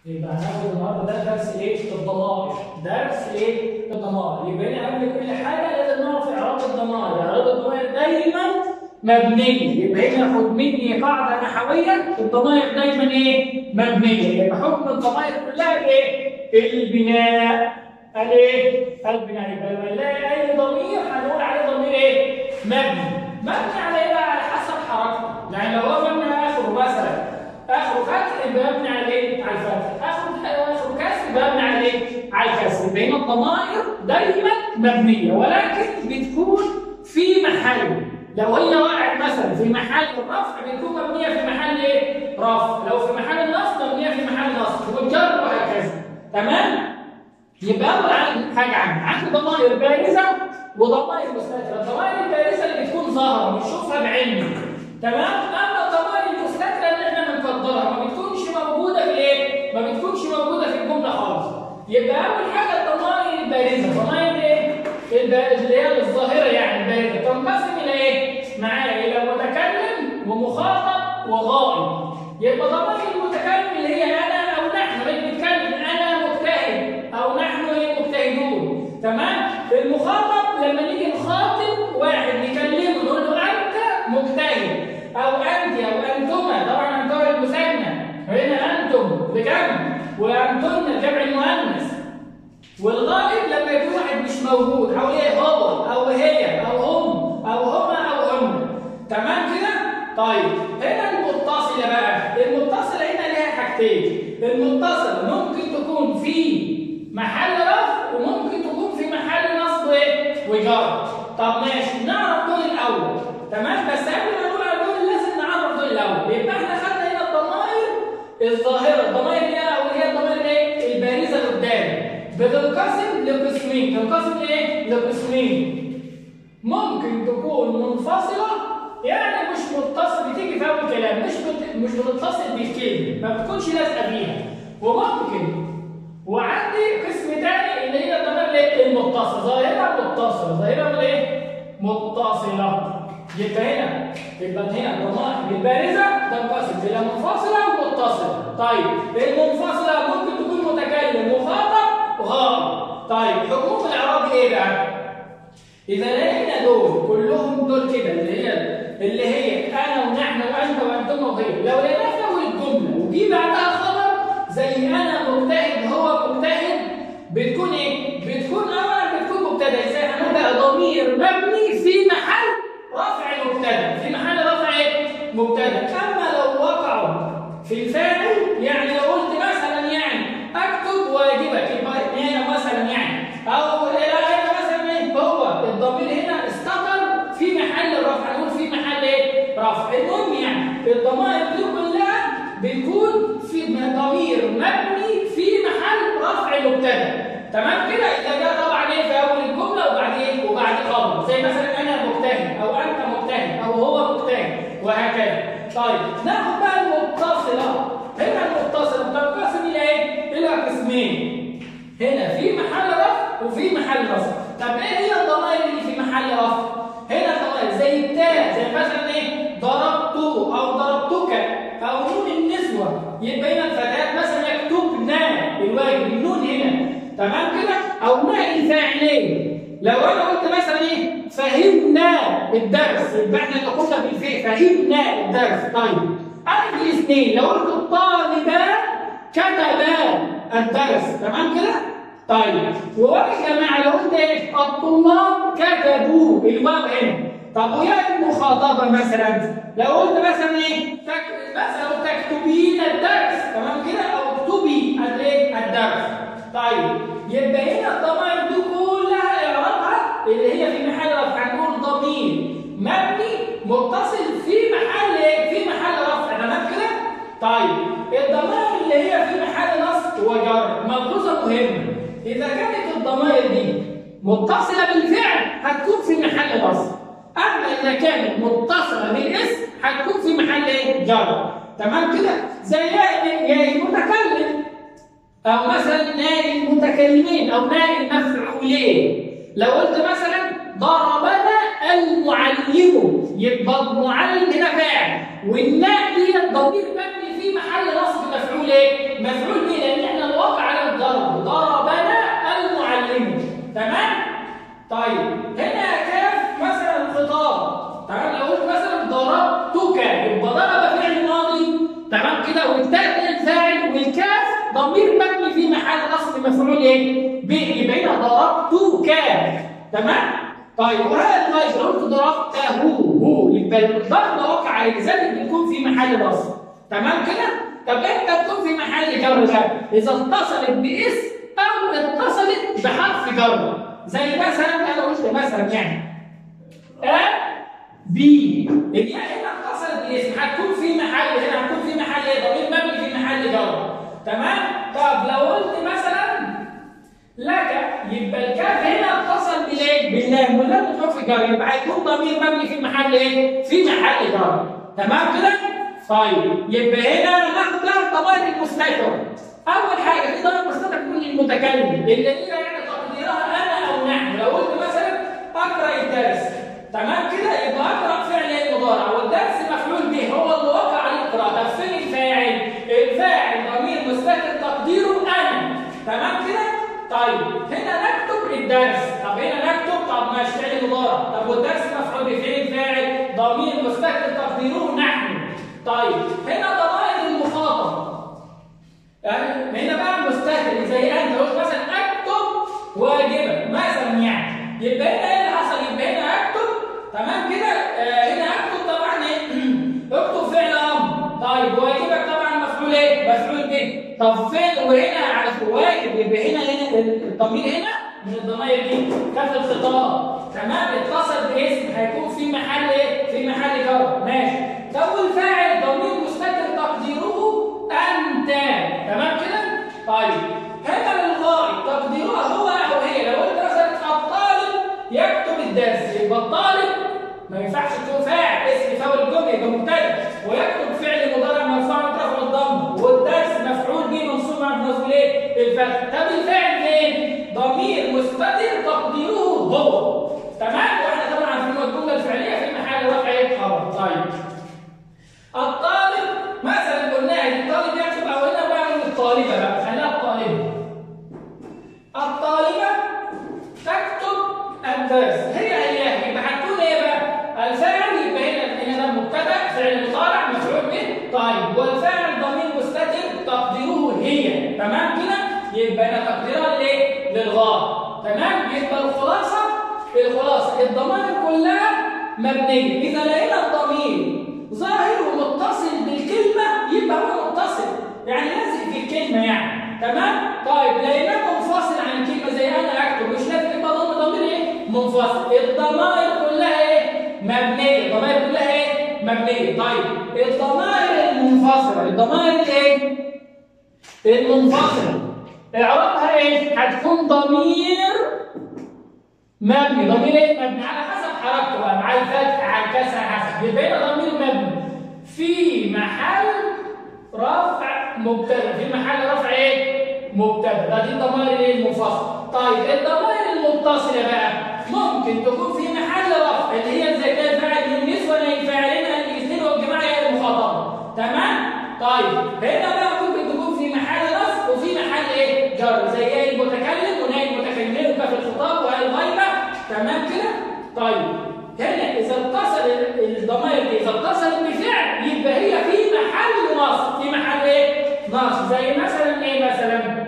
يبقى هناخد النهارده ده درس ايه؟ الضمائر، درس ايه؟ الضمائر، يبقى هنا قبل كل حاجه لازم نعرف اعراب الضمائر، اعراب الضمائر دايما مبنيه، يبقى هنا خد مني قاعده نحويه الضمائر دايما ايه؟ مبنيه، يبقى حكم الضمائر كلها ايه؟ البناء. الايه؟ البناء، يبقى لما نلاقي اي ضمير هنقول عليه ضمير ايه؟ مبني. مبني على ايه بقى؟ على حسب حركته، يعني لو هو مبني اخره مثلا اخره فتح يبقى مبني على ايه؟ على الفتح، اخره اخره كسر يبقى مبني على ايه؟ على الكسر، يبقى هنا الضمائر دايما مبنيه ولكن بتكون في محل، لو هي وقعت مثلا في محل الرفع بتكون مبنيه في محل ايه؟ رفع، لو في محل النصب مبنيه في محل نصب، والجر وهكذا، تمام؟ يبقى اول حاجه عندي عندي ضمائر بارزه وضمائر مستتره، الضمائر البارزه اللي بتكون ظاهره بنشوفها بعيننا، تمام؟ اما الضمائر المستتره اللي احنا بنقدرها ما بتكونش موجوده في ايه؟ ما بتكونش موجوده في الجمله خالص. يبقى اول حاجه الضمائر البارزه، الضمائر ايه؟ البارزه اللي هي الظاهره يعني البارزه، تنقسم الى ايه؟ معايا الى متكلم ومخاطب وغائب. يبقى ضمائر المتكلم اللي هي انا او نحن اللي بنتكلم انا مجتهد او نحن مجتهدون، تمام؟ المخاطب لما نيجي نخاطب واحد نكلمه نقول له انت مجتهد او انت او انتما طبعا انتم المثنى هنا انتم بجمع وانتن جمع المؤنث والغائب لما يكون واحد مش موجود او ايه هو او هي او هم او هما او هن تمام كده طيب هنا المتصله بقى المتصله هنا ليها حاجتين المتصله ممكن تكون في محل رفع وممكن تكون في محل نصب ايه وجر طب ماشي نعرف دول الاول تمام بس قبل ما نقول على دول لازم نعرف دول الاول يبقى احنا خدنا هنا الضمائر الظاهره الضمائر اللي هي او هي الضمائر ايه البارزه اللي قدام بتنقسم لقسمين تنقسم لايه لقسمين ممكن تكون منفصله يعني مش متصل بتيجي في اول كلام مش بت... مش بتتصل بالكلمه ما بتكونش لازقه بيها وممكن وعندي قسم تاني اللي هي الضمائر المتصله ظاهره متصله ظاهره ايه متصله يبقى هنا يبقى هنا الضمائر البارزه تنقسم الى منفصله ومتصله طيب المنفصله ممكن تكون متكلم مخاطب غائب طيب حكم الاعراب ايه بقى اذا لقينا دول كلهم دول كده اللي هي اللي هي انا ونحن وانت وانتم وغيره لو لقينا في اول الجمله وجي بعدها خبر زي انا مجتهد هو مجتهد بتكون ايه بتكون اولا بتكون مبتدا ازاي هنبقى ضمير مبني في محل رفع مبتدا في محل رفع ايه مبتدا اما لو وقعوا في الفاعل يعني لو قلت مثلا يعني اكتب واجبك يبقى هنا مثلا يعني او هنا مثلا ايه هو الضمير هنا استقر في محل رفع نقول في محل ايه رفع المهم يعني الضمائر دي كلها بتكون في ضمير مبني في محل رفع مبتدا تمام كده اذا جاء طبعا ايه في اول الجمله وبعد ايه وبعد خبر زي مثلا انا مجتهد او انت مجتهد او هو مجتهد وهكذا طيب ناخد بقى المتصله هنا المتصله بتنقسم الى ايه الى قسمين هنا في محل رفع وفي محل رفع طب ايه هي الضمائر اللي في محل رفع هنا الضمائر زي التاء زي مثلا ايه ضربت او ضربتك او نون النسوه يبقى هنا الفتيات مثلا يكتبنا الواجب النون هنا تمام كده او ناء الفاعلين لو انا قلت مثلا ايه فهمنا الدرس يبقى احنا اللي قلنا بالفعل فهمنا الدرس طيب الف الاثنين لو قلت الطالبان كتبا الدرس تمام كده طيب ويا جماعه لو قلت ايه الطلاب كتبوا الواو هنا طب ويا المخاطبه مثلا لو قلت مثلا ايه تك... مثلا تكتبين الدرس تمام كده او اكتبي الايه الدرس طيب يبقى هنا الضمائر دي كلها اعرابها اللي هي في محل رفع هنقول ضمير مبني متصل في محل ايه في محل رفع تمام كده طيب الضمائر اللي هي في محل نصب وجر ملحوظه مهمه اذا كانت الضمائر دي متصله بالفعل هتكون في محل نصب اما اذا كانت متصله بالاسم هتكون في محل ايه جر تمام كده زي يا المتكلم او مثلا ناء المتكلمين او ناء المفعولين لو قلت مثلا ضربنا المعلم يبقى المعلم هنا فاعل والناء دي ضمير مبني في محل نصب مفعول ايه؟ مفعول به لان والتاء الفاعل والكاف ضمير مبني في محل نصب مفعول ايه؟ به يبقى هنا ضربت كاف تمام؟ طيب وهذا الغير لو قلت ضربته هو يبقى الضرب وقع لذلك بيكون في محل نصب تمام كده؟ طب امتى تكون في محل جر بقى؟ اذا اتصلت باسم او اتصلت بحرف جر زي مثلا انا قلت مثلا يعني ا بي الياء هنا اتصلت باسم هتكون في محل هنا هتكون في محل ايه؟ ضمير مبني في محل جر تمام؟ طب لو قلت مثلا لك يبقى الكاف هنا اتصل بالايه؟ باللام واللام بتحط جر يبقى هيكون ضمير مبني في محل ايه؟ في محل جر تمام كده؟ طيب يبقى هنا ناخد لها الضمائر المستترة أول حاجة في ضمائر مستترة تكون للمتكلم اللي هي يعني تقديرها أنا أو نحن لو قلت مثلا أقرأ الدرس تمام كده يبقى أقرأ فعل ايه مضارع والدرس مفعول به هو اللي وقع عليه القراءة طب فين الفاعل؟ الفاعل ضمير مستتر تقديره أنا تمام كده؟ طيب هنا نكتب الدرس طب هنا نكتب طب ماشي فعل مضارع طب والدرس مفعول به فين الفاعل؟ ضمير مستتر تقديره نحن طيب هنا ضمائر المخاطب يعني هنا بقى مستتر زي انت قلت مثلا اكتب واجبا مثلا يعني يبقى هنا ايه اللي حصل يبقى هنا اكتب تمام كده آه هنا اكتب طبعا ايه اكتب فعل امر طيب واجبك طبعا مفعول ايه مفعول به طب فين وهنا على واجب يبقى هنا هنا الضمير هنا من الضمائر دي كف الخطاب تمام اتصل باسم هيكون في محل ايه في محل جر ماشي طب والفاعل ضمير مستتر تقديره انت تمام كده طيب هنا للغائب تقديرها هو او هي لو قلت مثلا الطالب يكتب الدرس يبقى الطالب ما ينفعش تكون فاعل اسم فاول الجمله يبقى مبتدا ويكتب فعل مضارع مرفوع مترفع الضم والدرس مفعول به منصوب على منصوب ايه الفتح طب الفاعل فين ضمير مستتر تقديره هو تمام واحنا طبعا عارفين الجمله الفعليه في محل رفع ايه خبر طيب الطالب مثلا قلنا الطالب يكتب او هنا بقى الطالبه بقى خليها الطالبه الطالبه تكتب الدرس هي هي يبقى هتكون ايه بقى؟ الفاعل يبقى هنا هنا ده مبتدا فعل مضارع مفعول به طيب والفاعل ضمير مستتر تقديره هي تمام كده؟ يبقى هنا تقديرها لايه؟ للغاء تمام؟ يبقى الخلاصه الخلاصه الضمائر كلها مبنيه اذا لقينا الضمير ظاهر ومتصل بالكلمة يبقى هو متصل يعني لازق في الكلمة يعني تمام؟ طيب لقيناه منفصل عن الكلمة زي أنا أكتب مش لازم يبقى ضمير ضمير إيه؟ منفصل الضمائر كلها إيه؟ مبنية الضمائر كلها إيه؟ مبنية طيب الضمائر المنفصلة الضمائر الإيه؟ المنفصلة إعرابها إيه؟ هتكون ضمير مبني ضمير ايه مبني على حسب حركته بقى مع الفتح على الكسر حسب يبقى هنا ضمير مبني في محل رفع مبتدا في محل رفع ايه مبتدا ده دي الضمائر ايه المنفصله طيب الضمائر المتصله بقى ممكن تكون في محل رفع اللي هي زي كده فاعل بالنسبه للفاعلين الاثنين والجماعه هي المخاطبه تمام طيب هنا بقى ممكن تكون في محل نصب وفي محل ايه جر زي ايه المتكلم ونائب المتكلمين وكاف الخطاب وهي الغيبه تمام كده طيب هنا اذا اتصل الضمائر دي اذا اتصلت بفعل يبقى هي في محل نصب في محل ايه نصب زي مثلا ايه مثلا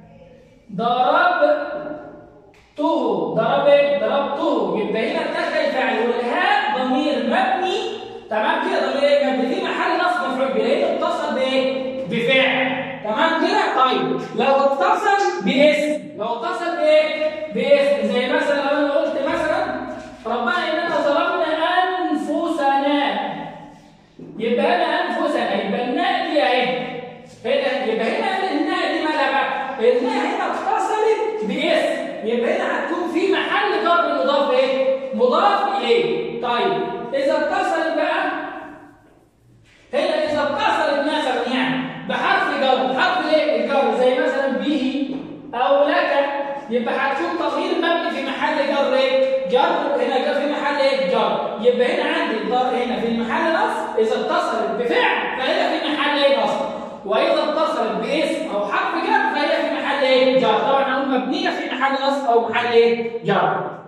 ضربته ضرب ايه ضربته يبقى هنا اتخذ الفعل والهاء ضمير مبني تمام كده ضمير ايه مبني في محل نصب مفعول به لانه اتصل بايه بفعل تمام كده طيب لو اتصل باسم لو اتصل بايه باسم زي مثلا لو انا قلت مثلا ربنا اننا ظلمنا انفسنا يبقى هنا انفسنا يبقى الناء دي اهي هنا يبقى هنا الناء دي مالها بقى الناء هنا اتصلت باسم يبقى هنا هتكون في محل جر مضاف ايه مضاف اليه طيب اذا اتصلت بقى هنا اذا اتصلت مثلا يعني بحرف جر حرف ايه الجر زي مثلا به او لك يبقى هتكون ضمير مبني في محل جر ايه جر هنا جر في محل ايه جر يبقى هنا عندي الضر هنا في المحل نصب اذا اتصلت بفعل فهي في محل ايه نصب واذا اتصلت باسم او حرف جر فهي في محل ايه جر طبعا هنقول مبنيه في محل نصب او محل ايه جر